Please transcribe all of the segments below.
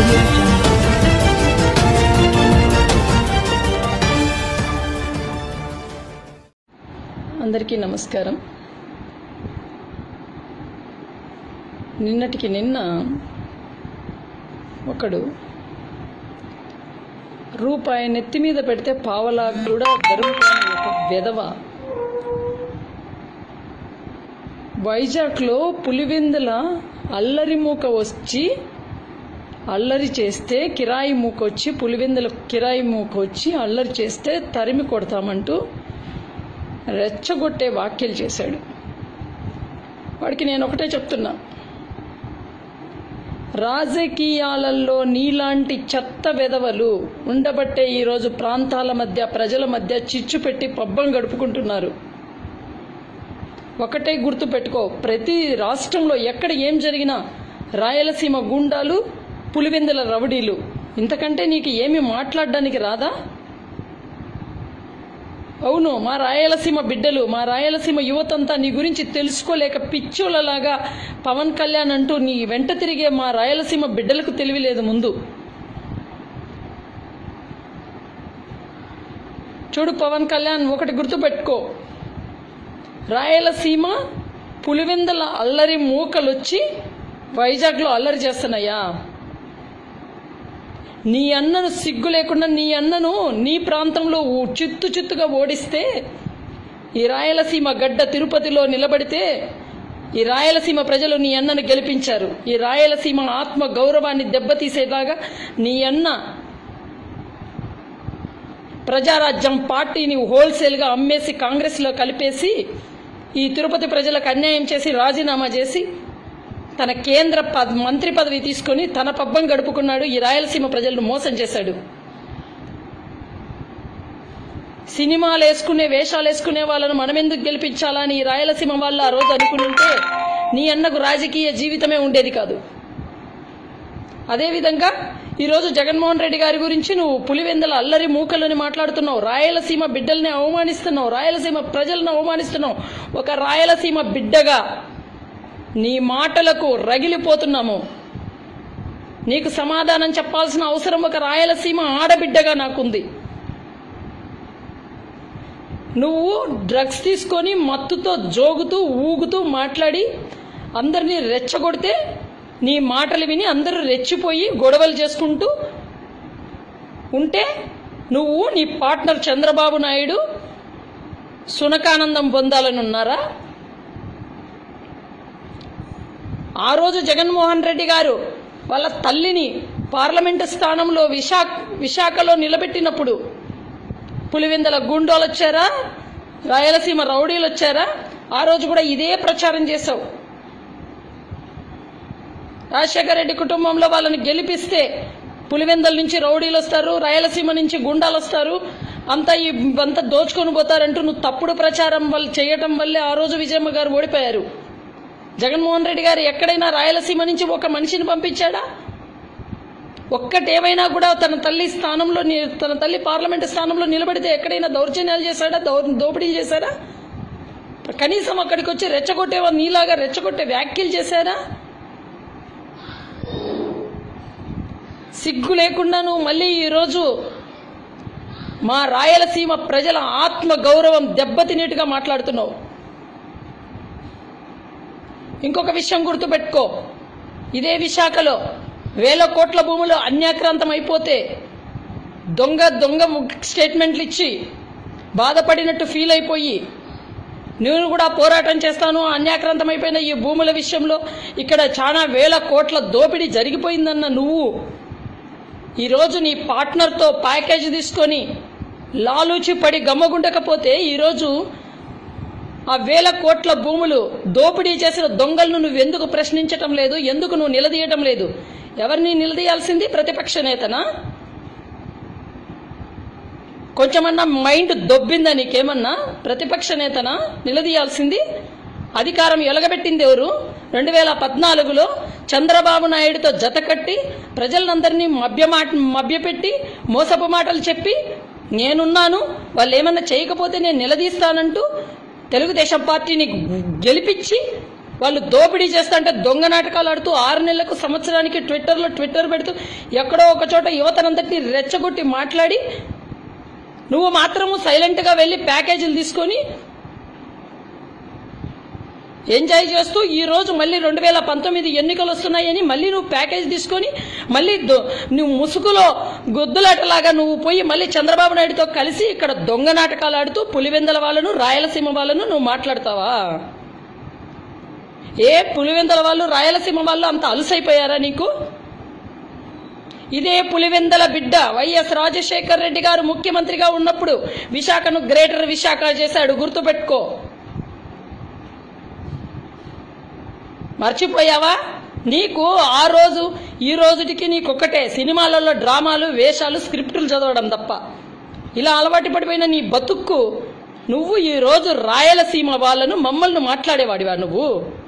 audio jungle. అందరికీ నమస్కారం నిన్నటికి నిన్న ఒకడు రూపాయి నెత్తి మీద పెడితే పావలా కూడా దొరుకుతాని ఒక వెధవ వైజాగ్లో పులివెందుల అల్లరి మూక వచ్చి అల్లరి చేస్తే కిరాయి మూక వచ్చి పులివెందుల కిరాయి మూక వచ్చి అల్లరి చేస్తే తరిమి కొడతామంటూ రెచ్చగొట్టే వ్యాఖ్యలు చేశాడు వాడికి నేను ఒకటే చెప్తున్నా రాజకీయాలలో నీలాంటి చెత్త వెధవలు ఉండబట్టే ఈరోజు ప్రాంతాల మధ్య ప్రజల మధ్య చిచ్చు పెట్టి పబ్బం గడుపుకుంటున్నారు ఒకటే గుర్తు పెట్టుకో ప్రతి రాష్ట్రంలో ఎక్కడ ఏం జరిగినా రాయలసీమ గుండాలు పులివెందుల రవడీలు ఇంతకంటే నీకు ఏమి మాట్లాడడానికి రాదా అవును మా రాయలసీమ బిడ్డలు మా రాయలసీమ యువతంతా నీ గురించి తెలుసుకోలేక పిచ్చోళ్ళలాగా పవన్ కళ్యాణ్ అంటూ నీ వెంట తిరిగే మా రాయలసీమ బిడ్డలకు తెలివిలేదు ముందు చూడు పవన్ కళ్యాణ్ ఒకటి గుర్తుపెట్టుకో రాయలసీమ పులివెందల అల్లరి మూకలొచ్చి వైజాగ్లో అల్లరి చేస్తున్నాయా నీ అన్నను సిగ్గు లేకుండా నీ అన్నను నీ ప్రాంతంలో ఊ- చిత్తు చిత్తుగా ఓడిస్తే ఈ రాయలసీమ గడ్డ తిరుపతిలో నిలబడితే ఈ రాయలసీమ ప్రజలు నీ అన్నను గెలిపించారు ఈ రాయలసీమ ఆత్మ గౌరవాన్ని దెబ్బతీసేలాగా నీ అన్న ప్రజారాజ్యం పార్టీని హోల్సేల్గా అమ్మేసి కాంగ్రెస్లో కలిపేసి ఈ తిరుపతి ప్రజలకు అన్యాయం చేసి రాజీనామా చేసి తన కేంద్ర పద్ మంత్రి పదవి తీసుకొని తన పబ్బం గడుపుకున్నాడు ఈ రాయలసీమ ప్రజలను మోసం చేశాడు సినిమాలు వేసుకునే వేషాలు వేసుకునే వాళ్ళను మనం ఎందుకు గెలిపించాలని ఈ రాయలసీమ వాళ్ళు ఆ రోజు అనుకుంటే నీ అన్నకు రాజకీయ జీవితమే ఉండేది కాదు అదేవిధంగా ఈరోజు జగన్మోహన్ రెడ్డి గారి గురించి నువ్వు పులివెందల అల్లరి మూకలని మాట్లాడుతున్నావు రాయలసీమ బిడ్డల్ని అవమానిస్తున్నావు రాయలసీమ ప్రజలను అవమానిస్తున్నావు ఒక రాయలసీమ బిడ్డగా నీ మాటలకు రగిలిపోతున్నాము నీకు సమాధానం చెప్పాల్సిన అవసరం ఒక రాయలసీమ ఆడబిడ్డగా నాకుంది నువ్వు డ్రగ్స్ తీసుకొని మత్తుతో జోగుతూ ఊగుతూ మాట్లాడి అందరినీ రెచ్చగొడితే నీ మాటలు విని అందరూ రెచ్చిపోయి గొడవలు చేసుకుంటూ ఉంటే నువ్వు నీ పార్ట్నర్ చంద్రబాబు నాయుడు సునకానందం పొందాలని ఉన్నారా ఆ రోజు జగన్మోహన్ రెడ్డి గారు వాళ్ళ తల్లిని పార్లమెంటు స్థానంలో విశాఖ విశాఖలో నిలబెట్టినప్పుడు పులివెందల గుండోలు వచ్చారా రాయలసీమ రౌడీలు వచ్చారా ఆ రోజు కూడా ఇదే ప్రచారం చేశావు రాజశేఖర రెడ్డి కుటుంబంలో వాళ్ళని గెలిపిస్తే పులివెందల నుంచి రౌడీలు వస్తారు రాయలసీమ నుంచి గుండాలు వస్తారు అంతా ఈ అంతా దోచుకొని పోతారంటూ నువ్వు తప్పుడు ప్రచారం వల్ల చేయటం వల్లే ఆ రోజు విజయమ్మ గారు ఓడిపోయారు జగన్మోహన్ రెడ్డి గారు ఎక్కడైనా రాయలసీమ నుంచి ఒక మనిషిని పంపించాడా ఒక్కటేమైనా కూడా తన తల్లి స్థానంలో ని- తన తల్లి పార్లమెంటు స్థానంలో నిలబడితే ఎక్కడైనా దౌర్జన్యాలు చేశాడా దౌ- దోపిడీలు చేశాడా కనీసం అక్కడికి వచ్చి రెచ్చగొట్టే నీలాగా రెచ్చగొట్టే వ్యాఖ్యలు చేశారా సిగ్గు లేకుండా నువ్వు మళ్ళీ ఈరోజు మా రాయలసీమ ప్రజల ఆత్మ గౌరవం దెబ్బతినేట్టుగా మాట్లాడుతున్నావు ఇంకొక విషయం గుర్తుపెట్టుకో ఇదే విశాఖలో వేల కోట్ల భూములు అన్యాక్రాంతం అయిపోతే దొంగ దొంగ స్టేట్మెంట్లు ఇచ్చి బాధపడినట్టు ఫీల్ అయిపోయి నేను కూడా పోరాటం చేస్తాను అన్యాక్రాంతం అయిపోయిన ఈ భూముల విషయంలో ఇక్కడ చాలా వేల కోట్ల దోపిడీ జరిగిపోయిందన్న నువ్వు ఈరోజు నీ పార్ట్నర్తో ప్యాకేజ్ తీసుకొని లాలూచి పడి గమ్మగుండకపోతే ఈరోజు ఆ వేల కోట్ల భూములు దోపిడీ చేసిన దొంగలను నువ్వు ఎందుకు ప్రశ్నించటం లేదు ఎందుకు నువ్వు నిలదీయటం లేదు ఎవరిని నిలదీయాల్సింది ప్రతిపక్ష నేతనా కొంచెమన్నా మైండ్ దొబ్బిందా నీకేమన్నా ప్రతిపక్ష నేతనా నిలదీయాల్సింది అధికారం ఎలగబెట్టింది ఎవరు రెండు వేల పద్నాలుగులో చంద్రబాబు నాయుడుతో జతకట్టి ప్రజలందరినీ మభ్యమా మభ్యపెట్టి మోసపు మాటలు చెప్పి నేనున్నాను వాళ్ళు ఏమన్నా చేయకపోతే నేను నిలదీస్తానంటూ తెలుగుదేశం పార్టీని గెలిపించి వాళ్ళు దోపిడీ చేస్తుంటే దొంగ నాటకాలు ఆడుతూ ఆరు నెలలకు సంవత్సరానికి ట్విట్టర్లో ట్విట్టర్ పెడుతూ ఎక్కడో ఒక చోట యువతనంతటిని రెచ్చగొట్టి మాట్లాడి నువ్వు మాత్రము సైలెంట్గా వెళ్ళి ప్యాకేజీలు తీసుకొని ఎంజాయ్ చేస్తూ ఈ రోజు మళ్ళీ రెండు వేల పంతొమ్మిది ఎన్నికలు వస్తున్నాయని మళ్ళీ నువ్వు ప్యాకేజ్ తీసుకొని మళ్ళీ దొ- నువ్వు ముసుగులో గొద్దులాటలాగా నువ్వు పోయి మళ్ళీ చంద్రబాబు నాయుడుతో కలిసి ఇక్కడ దొంగ నాటకాలు ఆడుతూ పులివెందల వాళ్ళను రాయలసీమ వాళ్ళను నువ్వు మాట్లాడతావా ఏ పులివెందల వాళ్ళు రాయలసీమ వాళ్ళు అంత అలుసైపోయారా నీకు ఇదే పులివెందల బిడ్డ వైఎస్ రాజశేఖర్ రెడ్డి గారు ముఖ్యమంత్రిగా ఉన్నప్పుడు విశాఖను గ్రేటర్ విశాఖ చేశాడు గుర్తుపెట్టుకో మర్చిపోయావా నీకు ఆ రోజు ఈ రోజుటికి నీకు ఒక్కటే సినిమాలలో డ్రామాలు వేషాలు స్క్రిప్టులు చదవడం తప్ప ఇలా అలవాటు పడిపోయిన నీ బతుక్కు నువ్వు ఈ రోజు రాయలసీమ వాళ్ళను మమ్మల్ని మాట్లాడేవాడివా నువ్వు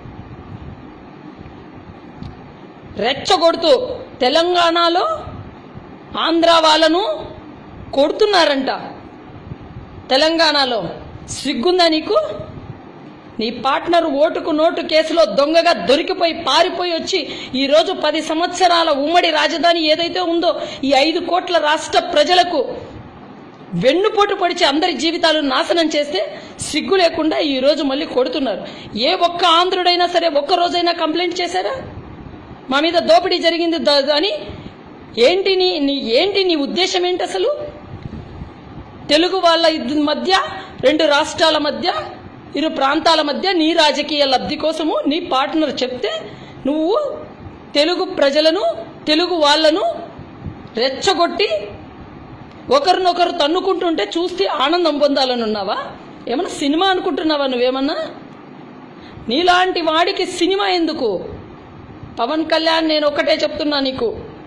రెచ్చగొడుతూ తెలంగాణలో ఆంధ్ర వాళ్ళను కొడుతున్నారంట తెలంగాణలో సిగ్గుందా నీకు నీ పార్ట్నర్ ఓటుకు నోటు కేసులో దొంగగా దొరికిపోయి పారిపోయి వచ్చి ఈ రోజు పది సంవత్సరాల ఉమ్మడి రాజధాని ఏదైతే ఉందో ఈ ఐదు కోట్ల రాష్ట్ర ప్రజలకు వెన్నుపోటు పొడిచి అందరి జీవితాలు నాశనం చేస్తే సిగ్గు లేకుండా ఈ రోజు మళ్ళీ కొడుతున్నారు ఏ ఒక్క ఆంధ్రుడైనా సరే ఒక్క రోజైనా కంప్లైంట్ చేశారా మా మీద దోపిడీ జరిగింది ద- అని ఏంటి నీ నీ ఏంటి నీ ఉద్దేశం ఏంటి అసలు తెలుగు వాళ్ళ ఇద్ద- మధ్య రెండు రాష్ట్రాల మధ్య ఇరు ప్రాంతాల మధ్య నీ రాజకీయ లబ్ధి కోసము నీ పార్ట్నర్ చెప్తే నువ్వు తెలుగు ప్రజలను తెలుగు వాళ్ళను రెచ్చగొట్టి ఒకరినొకరు తన్నుకుంటుంటే చూస్తే ఆనందం పొందాలని ఉన్నావా ఏమన్నా సినిమా అనుకుంటున్నావా నువ్వేమన్నా నీలాంటి వాడికి సినిమా ఎందుకు పవన్ కళ్యాణ్ నేను ఒకటే చెప్తున్నా నీకు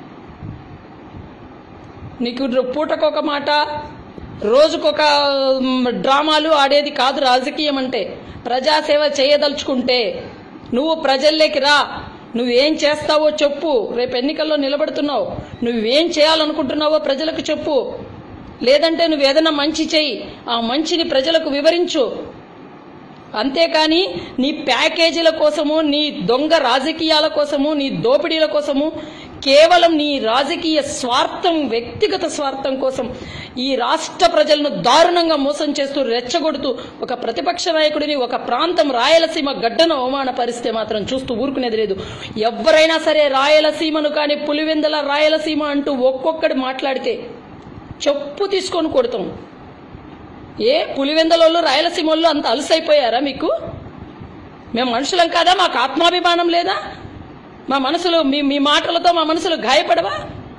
నీకు పూటకొక మాట రోజుకొక మ్, డ్రామాలు ఆడేది కాదు రాజకీయం అంటే ప్రజాసేవ చేయదలుచుకుంటే నువ్వు ప్రజల్లోకి రా నువ్వేం చేస్తావో చెప్పు రేపు ఎన్నికల్లో నిలబడుతున్నావు నువ్వేం చేయాలనుకుంటున్నావో ప్రజలకు చెప్పు లేదంటే నువ్వు ఏదైనా మంచి చెయ్యి ఆ మంచిని ప్రజలకు వివరించు అంతేకాని నీ ప్యాకేజీల కోసము నీ దొంగ రాజకీయాల కోసము నీ దోపిడీల కోసము కేవలం నీ రాజకీయ స్వార్థం వ్యక్తిగత స్వార్థం కోసం ఈ రాష్ట్ర ప్రజలను దారుణంగా మోసం చేస్తూ రెచ్చగొడుతూ ఒక ప్రతిపక్ష నాయకుడిని ఒక ప్రాంతం రాయలసీమ గడ్డను అవమానపరిస్తే మాత్రం చూస్తూ ఊరుకునేది లేదు ఎవరైనా సరే రాయలసీమను కానీ పులివెందల రాయలసీమ అంటూ ఒక్కొక్కటి మాట్లాడితే చెప్పు తీసుకొని కొడతాం ఏ పులివెందలోళ్ళు రాయలసీమలో అంత అలసైపోయారా మీకు మేము మనుషులం కాదా మాకు ఆత్మాభిమానం లేదా మా మనసులు మీ మీ మాటలతో మా మనసులు గాయపడవా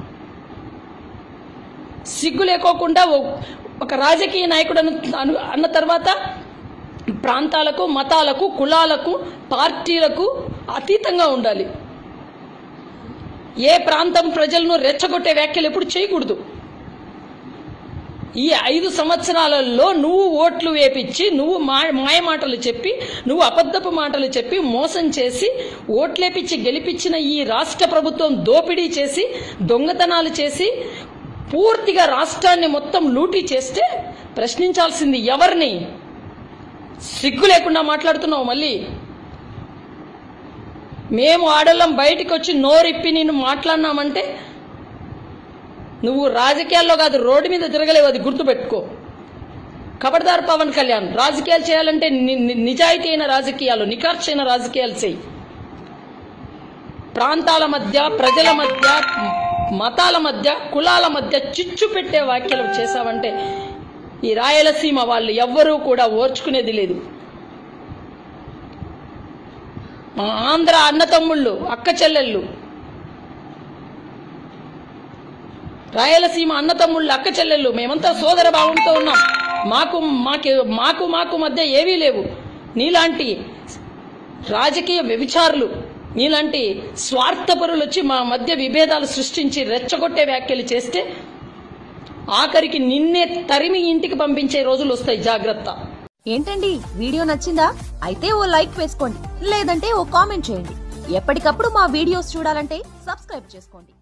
సిగ్గు లేకోకుండా ఓ- ఒక రాజకీయ నాయకుడు అన్న- అను- అన్న తర్వాత ప్రాంతాలకు మతాలకు కులాలకు పార్టీలకు అతీతంగా ఉండాలి ఏ ప్రాంతం ప్రజలను రెచ్చగొట్టే వ్యాఖ్యలు ఎప్పుడు చేయకూడదు ఈ ఐదు సంవత్సరాలలో నువ్వు ఓట్లు వేపించి నువ్వు మా మాయ మాటలు చెప్పి నువ్వు అబద్ధపు మాటలు చెప్పి మోసం చేసి ఓట్లేపించి గెలిపించిన ఈ రాష్ట్ర ప్రభుత్వం దోపిడీ చేసి దొంగతనాలు చేసి పూర్తిగా రాష్ట్రాన్ని మొత్తం లూటీ చేస్తే ప్రశ్నించాల్సింది ఎవరిని సిగ్గు లేకుండా మాట్లాడుతున్నావు మళ్ళీ మేము ఆడలం బయటికి వచ్చి నోరిప్పి నేను మాట్లాడినామంటే నువ్వు రాజకీయాల్లో కాదు రోడ్డు మీద తిరగలేవు అది గుర్తుపెట్టుకో ఖబర్దార్ పవన్ కళ్యాణ్ రాజకీయాలు చేయాలంటే ని- ని- నిజాయితీ అయిన రాజకీయాలు నిఖార్చైన రాజకీయాలు చేయి ప్రాంతాల మధ్య ప్రజల మధ్య మతాల మధ్య కులాల మధ్య చిచ్చు పెట్టే వ్యాఖ్యలు చేశావంటే ఈ రాయలసీమ వాళ్ళు ఎవ్వరూ కూడా ఓర్చుకునేది లేదు మా ఆంధ్ర అన్నతమ్ముళ్ళు అక్క చెల్లెళ్ళు రాయలసీమ అన్నతమ్ముళ్ళు అక్క చెల్లెళ్ళు మేమంతా సోదర భావంతో ఉన్నాం మాకు మాకు మాకు మాకు మధ్య ఏవీ లేవు నీలాంటి రాజకీయ వ్యభిచారులు నీలాంటి స్వార్థపరులు వచ్చి మా మధ్య విభేదాలు సృష్టించి రెచ్చగొట్టే వ్యాఖ్యలు చేస్తే ఆఖరికి నిన్నే తరిమి ఇంటికి పంపించే రోజులు వస్తాయి జాగ్రత్త ఏంటండి వీడియో నచ్చిందా అయితే ఓ లైక్ వేసుకోండి లేదంటే ఓ కామెంట్ చేయండి ఎప్పటికప్పుడు మా వీడియోస్ చూడాలంటే సబ్స్క్రైబ్ చేసుకోండి